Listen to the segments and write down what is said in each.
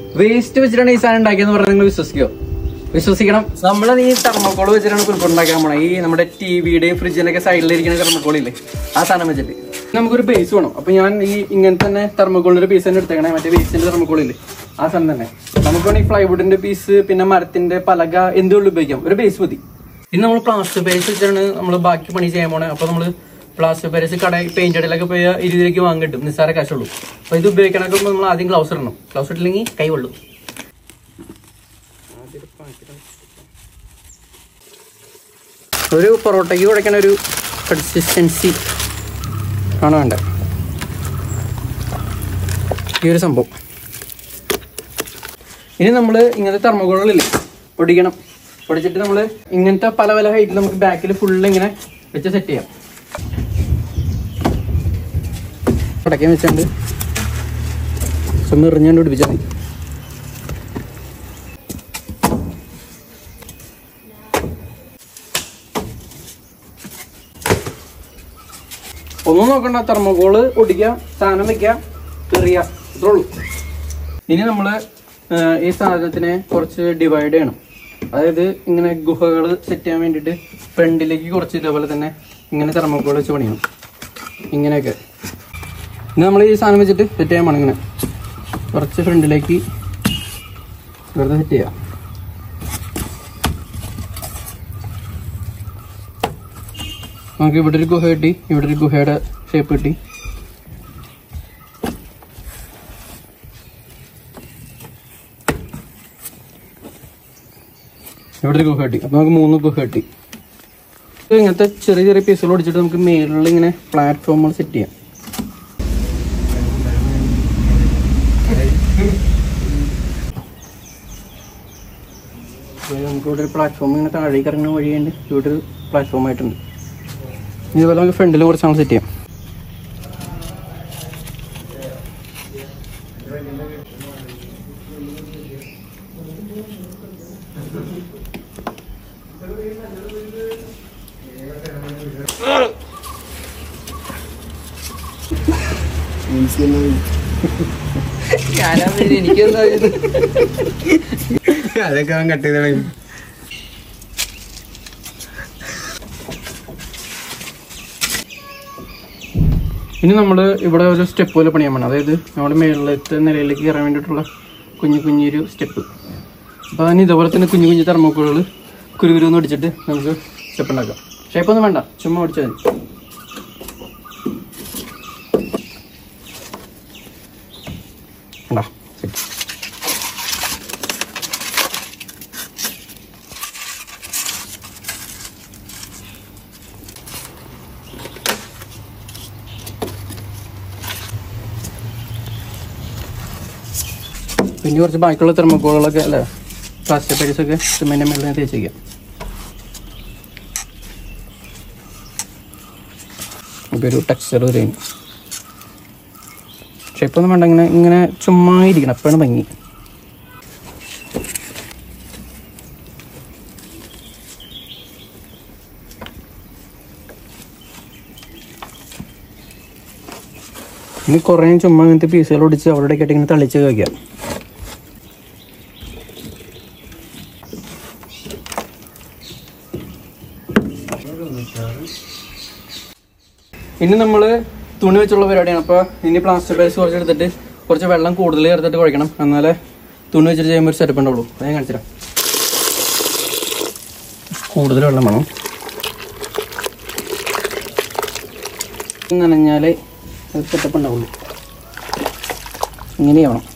Waste വെച്ചിട്ടാണ് ഈ സാധനം ഉണ്ടാക്കിയെന്ന് പറഞ്ഞാൽ നിങ്ങൾ വിശ്വസിക്കോ വിശ്വസിക്കണം നമ്മൾ ഈ തെർമോക്കോൾ വെച്ചിട്ടാണ് കുൽക്കുണ്ട് ഉണ്ടാക്കാൻ പോണേ ഈ നമ്മുടെ ടിവിയുടെയും ഫ്രിഡ്ജിന്റെ ഒക്കെ സൈഡിലിരിക്കുന്ന തെർമോക്കോളില്ലേ ആ സാധനം വെച്ചിട്ട് നമുക്കൊരു ബേസ് വേണം അപ്പൊ ഞാൻ ഈ ഇങ്ങനെ തന്നെ തെർമോക്കോളിന്റെ ഒരു പീസ് തന്നെ എടുത്തേക്കണേ മറ്റേ വേസ്റ്റിന്റെ തെർമോക്കോളില്ലേ ആ സാധനം തന്നെ നമുക്ക് വേണമെങ്കിൽ പ്ലൈവുഡിന്റെ പീസ് പിന്നെ മരത്തിന്റെ പലക എന്തുകൊണ്ട് ഉപയോഗിക്കാം ഒരു ബേസ് മതി ഇനി നമ്മൾ പ്ലാസ്റ്റർ ബേസ് വെച്ചാണ് നമ്മൾ ബാക്കി പണി ചെയ്യാൻ പോണേ അപ്പൊ നമ്മള് പ്ലാസ്റ്റർ ബേസ് കട പെയിന്റ് കടയിലൊക്കെ പോയി ഇരുപത് രൂപയ്ക്ക് വാങ്ങി കിട്ടും നിസ്സാര കാശുള്ളൂ അപ്പൊ ഇത് ഉപയോഗിക്കണമൊക്കെ നമ്മൾ ആദ്യം ഗ്ലൗസ് ഇടണം ഗ്ലൗസ് ഇട്ടില്ലെങ്കിൽ കൈ കൊള്ളും ഒരു പൊറോട്ടയ്ക്ക് കുഴക്കണ ഒരു കൺസിസ്റ്റൻസി ആണ് വേണ്ടത് ഈ ഒരു സംഭവം ഇനി നമ്മൾ ഇങ്ങനത്തെ തെർമോകോളില്ലേ പൊടിക്കണം പൊടിച്ചിട്ട് നമ്മൾ ഇങ്ങനത്തെ പല പല ഹൈറ്റിൽ നമുക്ക് ബാക്കിൽ ഫുള്ള് ഇങ്ങനെ വെച്ച് സെറ്റ് ചെയ്യാം അടക്കാൻ വെച്ചുകൊണ്ട് സ്വന്തം എറിഞ്ഞുകൊണ്ട് പിടിപ്പിച്ചാൽ മതി ഒന്നും നോക്കണ്ട തെർമോകോള് ഒടിക്കുക സാധനം വെക്കുക എറിയുക ഇത്രേ ഉള്ളൂ ഇനി നമ്മൾ ഈ സാധനത്തിനെ കുറച്ച് ഡിവൈഡ് ചെയ്യണം അതായത് ഇങ്ങനെ ഗുഹകൾ സെറ്റ് ചെയ്യാൻ വേണ്ടിയിട്ട് ഫ്രണ്ടിലേക്ക് കുറച്ച് ഇതേപോലെ തന്നെ ഇങ്ങനെ തെർമോക്കോൾ വെച്ച് പണിയണം ഇങ്ങനെയൊക്കെ ഇനി നമ്മൾ ഈ സാധനം വെച്ചിട്ട് സെറ്റ് ചെയ്യാൻ പോണം ഇങ്ങനെ കുറച്ച് ഫ്രണ്ടിലേക്ക് വെറുതെ സെറ്റ് ചെയ്യാം നമുക്ക് ഇവിടെ ഒരു ഗുഹ കിട്ടി ഇവിടെ ഒരു ഗുഹയുടെ ഷേപ്പ് കിട്ടി ഇവിടെ ഒരു ഗുഹ കിട്ടി അപ്പൊ നമുക്ക് മൂന്ന് ഗുഹ കിട്ടി ഇത് ഇങ്ങനത്തെ ചെറിയ ചെറിയ പീസുകൾ ഒടിച്ചിട്ട് നമുക്ക് മേളിൽ ഇങ്ങനെ പ്ലാറ്റ്ഫോമുകൾ സെറ്റ് ചെയ്യാം ഇത് നമുക്ക് ഇവിടെ ഒരു പ്ലാറ്റ്ഫോം ഇങ്ങനെ താഴേക്ക് ഇറങ്ങുന്ന വഴിയുണ്ട് ഇവിടെ ഒരു പ്ലാറ്റ്ഫോം ആയിട്ടുണ്ട് ഇതുപോലെ നമുക്ക് ഫ്രണ്ടിൽ കുറച്ച് നമ്മൾ സെറ്റ് ചെയ്യാം എനിക്കെന്താ അതൊക്കെ അവൻ കട്ട് ചെയ്ത് കളയും. ഇനി നമ്മൾ ഇവിടെ ഒരു സ്റ്റെപ്പ് പോലെ പണിയാൻ വേണം അതായത് നമ്മുടെ മേളിലത്തെ നിലയിലേക്ക് കയറാൻ വേണ്ടിയിട്ടുള്ള കുഞ്ഞു കുഞ്ഞൊരു സ്റ്റെപ്പ് അപ്പോൾ അതിന് ഇതേപോലെ തന്നെ കുഞ്ഞു കുഞ്ഞു തെർമോക്കോളുകൾ കുരുകുരുന്ന് ഒടിച്ചിട്ട് നമുക്ക് സ്റ്റെപ്പ് ഉണ്ടാക്കാം ഷേപ്പൊന്നും വേണ്ട ചുമ്മാ ഒടിച്ചാൽ മതി കണ്ടാ സെറ്റ് പിന്നെ കുറച്ച് ബാക്കിയുള്ള തെർമോക്കോളുകളൊക്കെ അല്ലേ പ്ലാസ്റ്റിക് പേരീസൊക്കെ സിമെൻറ്റിൻ്റെ മേളിൽ തേച്ച് വയ്ക്കാം ഇപ്പോൾ ഒരു ടെക്സ്ചർ വരും ഷേപ്പൊന്നും വേണ്ട ഇങ്ങനെ ഇങ്ങനെ ചുമ്മാ ഇരിക്കണം അപ്പോഴാണ് ഭംഗി ഇനി കുറേ ചുമ്മാ ഇങ്ങനത്തെ പീസുകൾ ഒടിച്ച് അവിടെ ആയിട്ട് ഇങ്ങനെ തളിച്ച് വയ്ക്കാം ഇനി നമ്മൾ തുണി വെച്ചുള്ള പരിപാടിയാണ് അപ്പോൾ ഇനി പ്ലാസ്റ്റിക് ബേസ് കുറച്ച് എടുത്തിട്ട് കുറച്ച് വെള്ളം കൂടുതൽ ചേർത്തിട്ട് കുഴക്കണം എന്നാലേ തുണി വെച്ചിട്ട് ചെയ്യുമ്പോൾ ഒരു സെറ്റപ്പ് ഉണ്ടാവുള്ളൂ അത് ഞാൻ കാണിച്ചുതരാം കൂടുതൽ വെള്ളം വേണം നനഞ്ഞാലേ ഒരു സെറ്റപ്പ് ഉണ്ടാവുള്ളൂ ഇങ്ങനെ ചെയ്യണം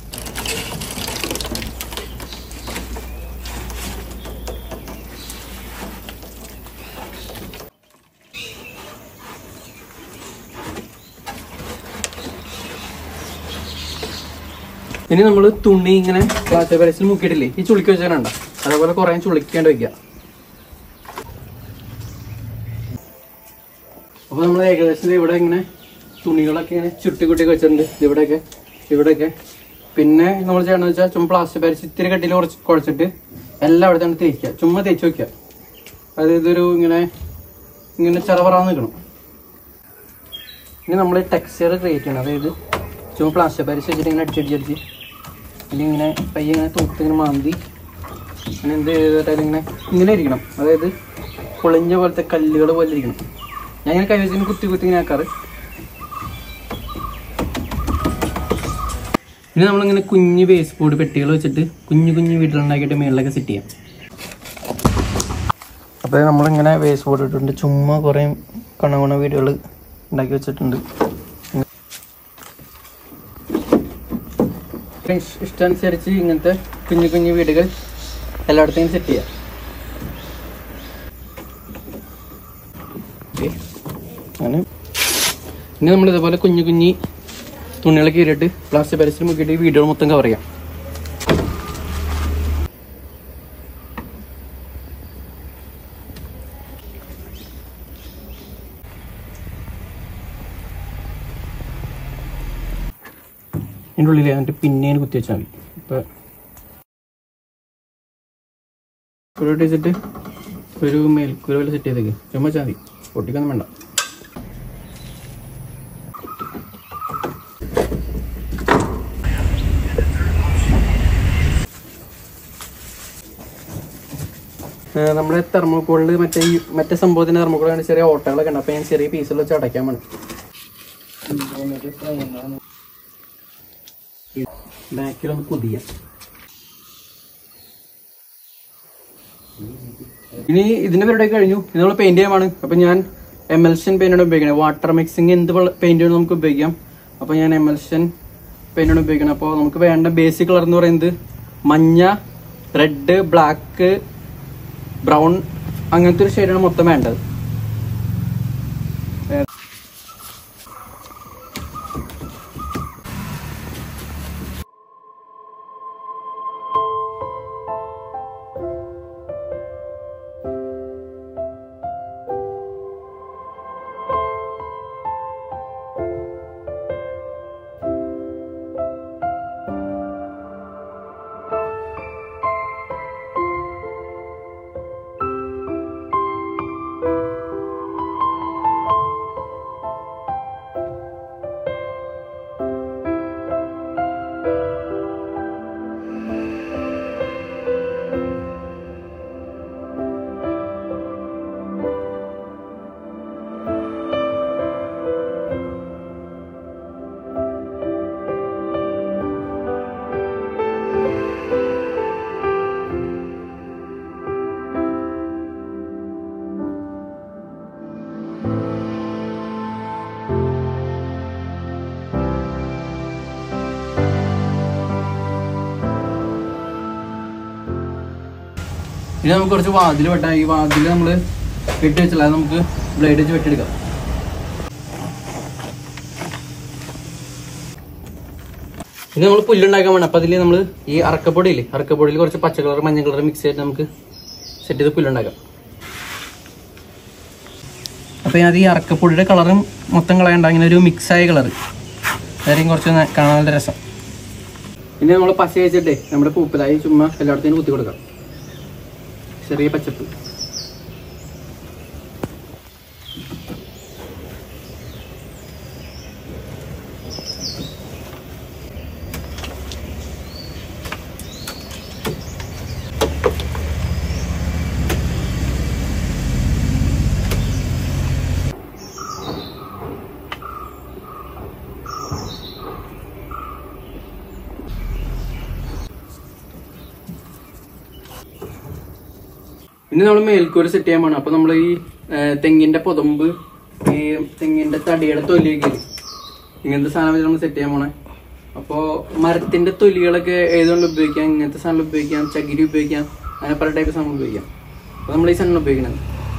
ഇനി നമ്മൾ തുണി ഇങ്ങനെ പ്ലാസ്റ്റിക് പരസിൽ മുക്കിയിട്ടില്ലേ ഈ ചുളിക്ക് വെച്ചാൽ അതേപോലെ കുറേ ചുളിക്കാണ്ട് വെക്കുക അപ്പോൾ നമ്മൾ ഏകദേശം ഇവിടെ ഇങ്ങനെ തുണികളൊക്കെ ഇങ്ങനെ ചുട്ടി കുട്ടി വെച്ചിട്ടുണ്ട് ഇവിടെയൊക്കെ ഇവിടെയൊക്കെ പിന്നെ നമ്മൾ ചെയ്യണമെന്ന് വെച്ചാൽ ചുമ്മാ പ്ലാസ്റ്റിക് പരസ് ഇത്തിരി കട്ടിയിൽ കുറച്ച് കുഴച്ചിട്ട് എല്ലാം അവിടെ തന്നെ തേക്കുക ചുമ്മാ തേച്ച് വെക്കുക അതായത് ഇതൊരു ഇങ്ങനെ ഇങ്ങനെ ചെറവറാന്ന് നിൽക്കണം ഇനി നമ്മൾ ടെക്സ്ചർ ക്രിയേറ്റ് ചെയ്യണം അതായത് ചുമ്മാ പ്ലാസ്റ്റിക് പരസ് വെച്ചിട്ട് ഇങ്ങനെ അടിച്ചടിച്ചടിച്ച് ഇനി ഇങ്ങനെ പയ്യെ ഇങ്ങനെ തൂത്ത് ഇങ്ങനെ മാന്തി അങ്ങനെ എന്ത് ചെയ്തിട്ടാലും ഇങ്ങനെ ഇങ്ങനെ ഇരിക്കണം അതായത് പൊളിഞ്ഞ പോലത്തെ കല്ലുകൾ പോലെ ഇരിക്കണം ഞാൻ ഇങ്ങനെ കൈവച്ചിങ്ങനെ കുത്തി കുത്തി ഇങ്ങനെ ആക്കാറ് ഇനി നമ്മളിങ്ങനെ കുഞ്ഞ് വേസ്റ്റ് ബോർഡ് പെട്ടികൾ വെച്ചിട്ട് കുഞ്ഞു കുഞ്ഞു വീട്ടിലുണ്ടാക്കിയിട്ട് മേളിലൊക്കെ സെറ്റ് ചെയ്യാം അപ്പോൾ നമ്മളിങ്ങനെ വേസ്റ്റ് ബോർഡ് ഇട്ടിട്ടുണ്ട് ചുമ്മാ കുറേ കണ കണ വീടുകൾ ഉണ്ടാക്കി വെച്ചിട്ടുണ്ട് ഇഷ്- ഇഷ്ടാനുസരിച്ച് ഇങ്ങനത്തെ കുഞ്ഞു കുഞ്ഞു വീടുകൾ എല്ലായിടത്തേക്കും സെറ്റ് ചെയ്യാം ഓക്കെ അങ്ങനെ ഇനി നമ്മൾ ഇതേപോലെ കുഞ്ഞു കുഞ്ഞി തുണികളൊക്കെ കീറിയിട്ട് പ്ലാസ്റ്റിക് പരസ്യം മുക്കിയിട്ട് ഈ വീടുകൾ മൊത്തം കവർ ചെയ്യാം ഇതിൻ്റെ ഉള്ളിൽ എന്നിട്ട് പിന്നെയും കുത്തി വെച്ചാൽ മതി ഇപ്പം ഒരു വെച്ചിട്ട് ഒരു മേൽക്കൂര പോലെ സെറ്റ് ചെയ്തേക്ക് ചുമ്മാ വെച്ചാൽ മതി പൊട്ടിക്കൊന്നും വേണ്ട ഏഹ് നമ്മുടെ തെർമോക്കോളിൽ മറ്റേ ഈ മറ്റേ സംഭവത്തിന്റെ തെർമോക്കോളാണ് ചെറിയ ഓട്ടകളൊക്കെ ഉണ്ട് അപ്പൊ ഞാൻ ചെറിയ പീസിൽ വെച്ച് അടയ്ക്കാൻ വേണം ബാക്കിലൊന്ന് പുതിയ ഇനി ഇതിന്റെ പരിപാടി കഴിഞ്ഞു ഇത് നമ്മൾ പെയിന്റ് ചെയ്യാമാണ് അപ്പൊ ഞാൻ എമൽഷൻ പെയിന്റാണ് ഉപയോഗിക്കുന്നത് വാട്ടർ മിക്സിങ് എന്ത് പെയിന്റ് നമുക്ക് ഉപയോഗിക്കാം അപ്പൊ ഞാൻ എമൽഷൻ പെയിന്റാണ് ഉപയോഗിക്കുന്നത് അപ്പോൾ നമുക്ക് വേണ്ട ബേസിക് കളർ എന്ന് പറയുന്നത് മഞ്ഞ റെഡ് ബ്ലാക്ക് ബ്രൗൺ അങ്ങനത്തെ ഒരു ഷെയ്ഡാണ് മൊത്തം വേണ്ടത് ഇനി നമുക്ക് കുറച്ച് വാതിൽ വെട്ടാം ഈ വാതിൽ നമ്മൾ വെട്ടി വെച്ചില്ല അത് നമുക്ക് ബ്ലേഡ് വെച്ച് വെട്ടിയെടുക്കാം ഇത് നമ്മൾ പുല്ലുണ്ടാക്കാൻ വേണം അപ്പൊ അതിൽ നമ്മൾ ഈ അറക്കപ്പൊടി ഇല്ലേ അറക്കപ്പൊടിയിൽ കുറച്ച് പച്ച കളർ മഞ്ഞ കളർ മിക്സ് ചെയ്തിട്ട് നമുക്ക് സെറ്റ് ചെയ്ത് പുല്ലുണ്ടാക്കാം അപ്പൊ ഞാൻ ഈ അറക്കപ്പൊടിയുടെ കളറും മൊത്തം കളയണ്ട ഇങ്ങനെ ഒരു മിക്സായ കളർ അതായിരിക്കും കുറച്ച് ന- കാണാൻ നല്ല രസം ഇനി നമ്മൾ പച്ച വെച്ചിട്ടേ നമ്മുടെ പൂപ്പിലായി ചുമ്മാ എല്ലായിടത്തേനും കുത്തി കൊടുക്കാം ചെറിയ പച്ചപ്പ് ഇനി നമ്മൾ മേൽക്കൂര സെറ്റ് ചെയ്യാൻ പോകണം അപ്പൊ നമ്മൾ ഈ ആ, തെങ്ങിന്റെ പൊതമ്പ് ഈ തെങ്ങിന്റെ തടിയുടെ തൊലിയൊക്കെ ഇല്ലേ? ഇങ്ങനത്തെ സാധനം വെച്ച് നമ്മൾ സെറ്റ് ചെയ്യാൻ പോണേ അപ്പോ മരത്തിന്റെ തൊലികളൊക്കെ ഏതുകൊണ്ട് ഉപയോഗിക്കാം ഇങ്ങനത്തെ സാധനം ഉപയോഗിക്കാം ചകിരി ഉപയോഗിക്കാം അങ്ങനെ പല ടൈപ്പ് സാധനം ഉപയോഗിക്കാം അപ്പൊ നമ്മൾ ഈ സാധനം ഉപയോഗിക്കുന്നത്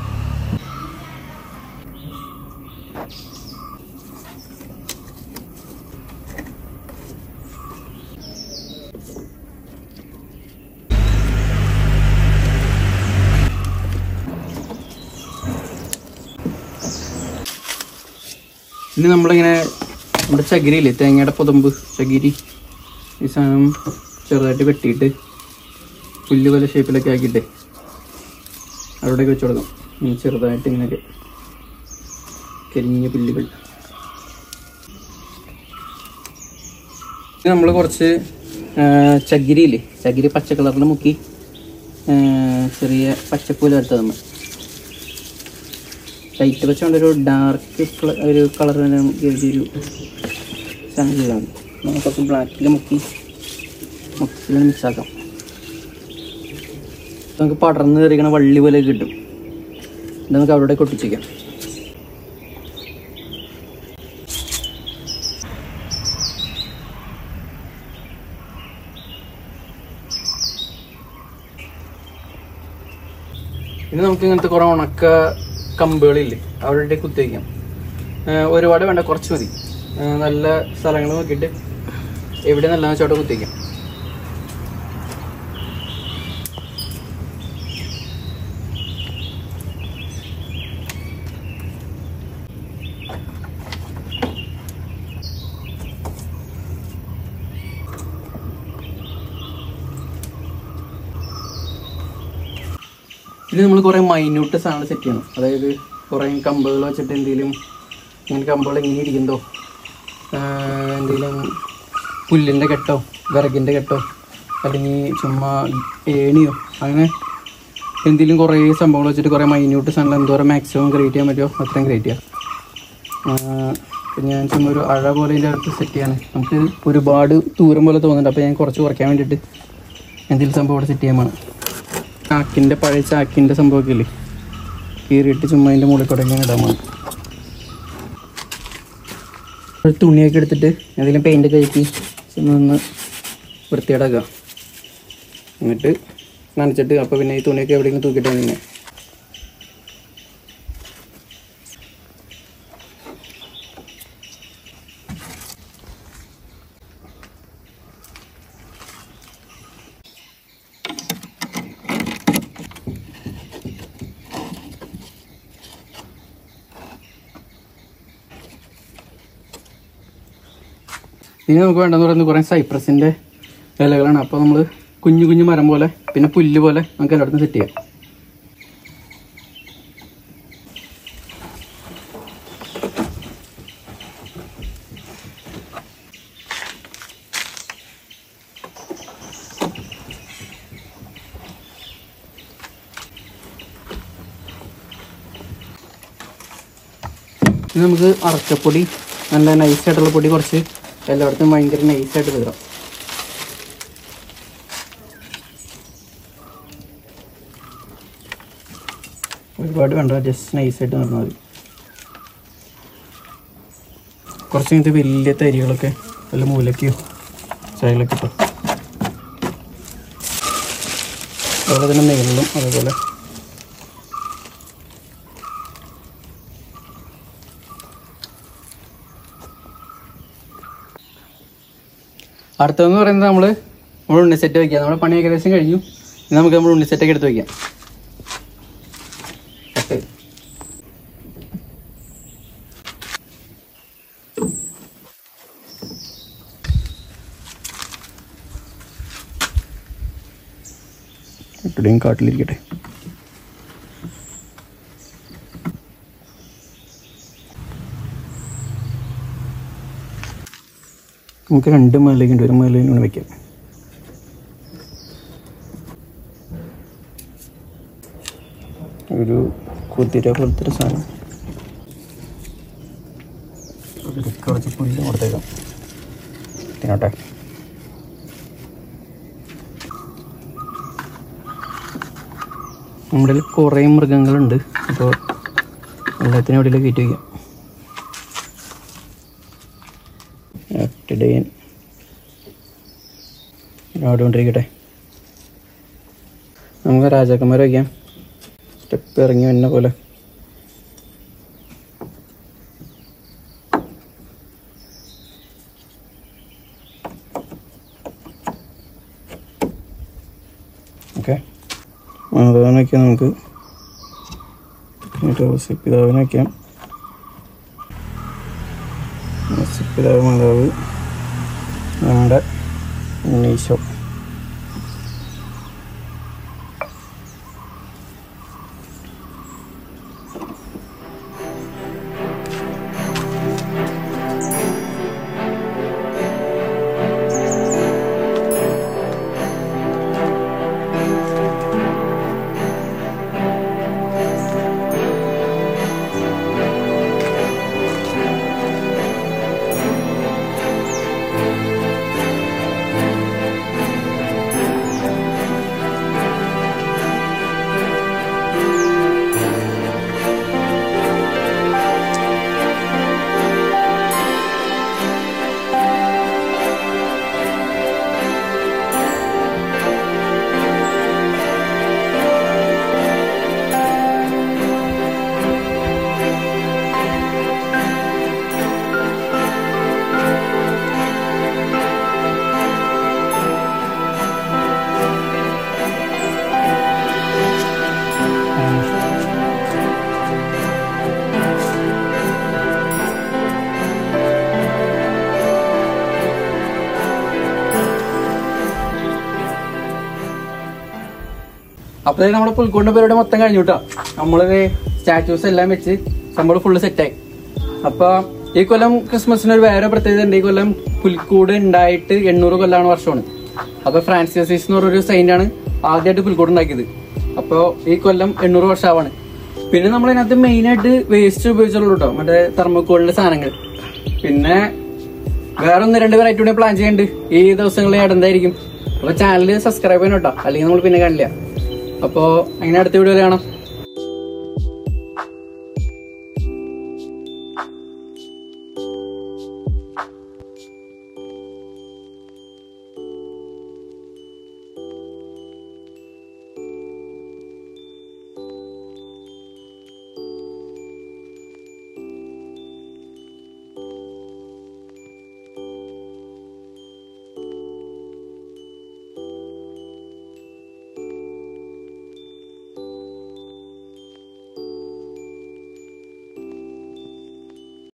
ഇനി നമ്മളിങ്ങനെ നമ്മുടെ ചകിരിയില്ലേ തേങ്ങയുടെ പുതമ്പ് ചകിരി ഈ സാധനം ചെറുതായിട്ട് വെട്ടിയിട്ട് പുല്ല് പോലെ ഷേപ്പിലൊക്കെ ആക്കിയിട്ട് അവിടെയൊക്കെ വെച്ച് കൊടുക്കാം ഇനി ചെറുതായിട്ട് ഇങ്ങനെയൊക്കെ കരിഞ്ഞ പുല്ലുകൾ നമ്മൾ കുറച്ച് ചകിരി ഇല്ലേ ചകിരി പച്ച കളറിൽ മുക്കി ആ, ചെറിയ പച്ചപ്പൂല എടുത്ത് നമ്മൾ ലൈറ്റ് പച്ച കൊണ്ട് ഒരു ഡാർക്ക് ഒരു കളർ ഒരു സാധനം ചെയ്താൽ മതി നമുക്ക് കുറച്ച് ബ്ലാക്കിൽ മുക്കി മൊത്തത്തിൽ മിക്സാക്കാം നമുക്ക് പടർന്ന് കയറിക്കണ വള്ളി പോലെ കിട്ടും ഇത് നമുക്ക് അവിടെ കൊട്ടിച്ചേക്കാം ഇനി നമുക്ക് ഇങ്ങനത്തെ കുറേ ഉണക്ക കമ്പുകളില്ലേ അവിടെ കുത്തി വയ്ക്കാം ഏഹ് ഒരുപാട് വേണ്ട കുറച്ച് മതി ഏഹ് നല്ല സ്ഥലങ്ങൾ നോക്കിയിട്ട് എവിടെ നല്ല ചോട്ട കുത്തി വയ്ക്കാം ഇനി നമ്മൾ കുറേ മൈന്യൂട്ട് സാധനങ്ങൾ സെറ്റ് ചെയ്യണം അതായത് കുറേ കമ്പുകൾ വെച്ചിട്ട് എന്തെങ്കിലും ഇങ്ങനെ കമ്പുകൾ എങ്ങനെ ഇരിക്കുന്നതോ എന്തെങ്കിലും പുല്ലിൻ്റെ കെട്ടോ വിറകിൻ്റെ കെട്ടോ അല്ലെങ്കിൽ ചുമ്മാ ഏണിയോ അങ്ങനെ എന്തെങ്കിലും കുറേ സംഭവങ്ങൾ വെച്ചിട്ട് കുറേ മൈന്യൂട്ട് സാധനങ്ങൾ എന്തോരം മാക്സിമം ക്രിയേറ്റ് ചെയ്യാൻ പറ്റുമോ അത്രയും ക്രിയേറ്റ് ചെയ്യാം ആഹ് പിന്നെ ഞാൻ ചുമ്മാ ഒരു അഴ പോലെ ഇതിൻ്റെ അടുത്ത് സെറ്റ് ചെയ്യാണ് നമുക്ക് ഒരുപാട് ദൂരം പോലെ തോന്നുന്നുണ്ട് അപ്പോൾ ഞാൻ കുറച്ച് കുറയ്ക്കാൻ വേണ്ടിയിട്ട് എന്തെങ്കിലും സംഭവം അവിടെ സെറ്റ് ചെയ്യാൻ വേണം ചാക്കിൻ്റെ പഴയ ചാക്കിൻ്റെ സംഭവമൊക്കെ ഇല്ലേ കീറിയിട്ട് ചുമ്മാ അതിൻ്റെ മുകളിൽ കൂടെ ഇങ്ങനെ ഇടാൻ വേണം ഒരു തുണിയൊക്കെ എടുത്തിട്ട് എന്തെങ്കിലും പെയിൻ്റ് കയറ്റി ചുമ്മാ ഒന്ന് വൃത്തിയേടാക്കുക എന്നിട്ട് നനച്ചിട്ട് അപ്പോൾ പിന്നെ ഈ തുണിയൊക്കെ എവിടെയെങ്കിലും തൂക്കിയിട്ട് പിന്നെ ഇനി നമുക്ക് വേണ്ടെന്ന് പറയുന്നത് കുറേ സൈപ്രസിൻ്റെ ഇലകളാണ് അപ്പോൾ നമ്മൾ കുഞ്ഞു കുഞ്ഞു മരം പോലെ പിന്നെ പുല്ല് പോലെ നമുക്ക് എല്ലായിടത്തും സെറ്റ് ചെയ്യാം ഇനി നമുക്ക് അറക്കപ്പൊടി നല്ല നൈസായിട്ടുള്ള പൊടി കുറച്ച് എല്ലായിടത്തും ഭയങ്കര നൈസായിട്ട് തീരാം ഒരുപാട് വേണ്ട ജസ്റ്റ് നൈസായിട്ട് നടന്നാൽ മതി കുറച്ച് ഇങ്ങനത്തെ വലിയ തരികളൊക്കെ വല്ല മൂലയ്ക്കോ ചായകളൊക്കെ ഇട്ടോ അതുപോലെ തന്നെ മേളിലും അതേപോലെ അടുത്തതെന്ന് പറയുന്നത് നമ്മൾ നമ്മൾ ഉണ്ണി സെറ്റ് വയ്ക്കുക നമ്മുടെ പണി ഏകദേശം കഴിഞ്ഞു ഇനി നമുക്ക് നമ്മൾ ഉണ്ണി സെറ്റൊക്കെ എടുത്ത് വയ്ക്കാം കട്ട്. എവിടെയും കാട്ടിലിരിക്കട്ടെ നമുക്ക് രണ്ട് മേലേക്ക് ഉണ്ട് ഒരു മേലേക്ക് കൊണ്ട് വെക്കാം ഒരു കുതിര പോലത്തെ ഒരു സാധനം ഇതിലേക്ക് കുറച്ച് പുല്ല് കൊടുത്തേക്കാം തിന്നോട്ടെ നമ്മുടെ കയ്യിൽ കുറേ മൃഗങ്ങളുണ്ട് അപ്പോൾ എല്ലാത്തിനും എവിടെയും കയറ്റി വയ്ക്കാം ടൈൻ ആടുകൊണ്ടിരിക്കട്ടെ നമുക്ക് രാജാക്കന്മാരെ വയ്ക്കാം സ്റ്റെപ്പ് ഇറങ്ങി വന്ന പോലെ ഓക്കെ മാതാവിനെ വയ്ക്കാം നമുക്ക് എന്നിട്ട് പിതാവിനെ വയ്ക്കാം പിതാവ് മാതാവ് നമ്മുടെ ഉണ്ണീശോ അപ്പൊ ദേ നമ്മുടെ പുൽക്കൂടിന്റെ പരിപാടി മൊത്തം കഴിഞ്ഞു കേട്ടോ നമ്മള് സ്റ്റാച്യൂസ് എല്ലാം വെച്ച് നമ്മൾ ഫുള്ള് സെറ്റായി അപ്പൊ ഈ കൊല്ലം ക്രിസ്മസിന് ഒരു വേറെ പ്രത്യേകത ഉണ്ട് ഈ കൊല്ലം പുൽക്കൂട് ഉണ്ടായിട്ട് എണ്ണൂറ് കൊല്ലാണ് വർഷമാണ് അപ്പൊ ഫ്രാൻസിസ് എന്ന് പറഞ്ഞൊരു സെയിന്റ് ആണ് ആദ്യമായിട്ട് പുൽക്കൂട് ഉണ്ടാക്കിയത് അപ്പൊ ഈ കൊല്ലം എണ്ണൂറ് വർഷമാവാണ് പിന്നെ നമ്മൾ ഇതിനകത്ത് മെയിൻ ആയിട്ട് വേസ്റ്റ് ഉപയോഗിച്ചുള്ളൂ കേട്ടോ മറ്റേ തെർമോക്കോളിന്റെ സാധനങ്ങൾ പിന്നെ വേറെ ഒന്ന് രണ്ട് വെറൈറ്റി കൂടെ പ്ലാൻ ചെയ്യുന്നുണ്ട് ഈ ദിവസങ്ങളിൽ ഇടുന്നതായിരിക്കും അപ്പൊ ചാനൽ സബ്സ്ക്രൈബ് ചെയ്യണം കേട്ടോ അല്ലെങ്കിൽ നമ്മൾ പിന്നെ കാണില്ല അപ്പോ അങ്ങനെ അടുത്ത വീഡിയോ കാണാം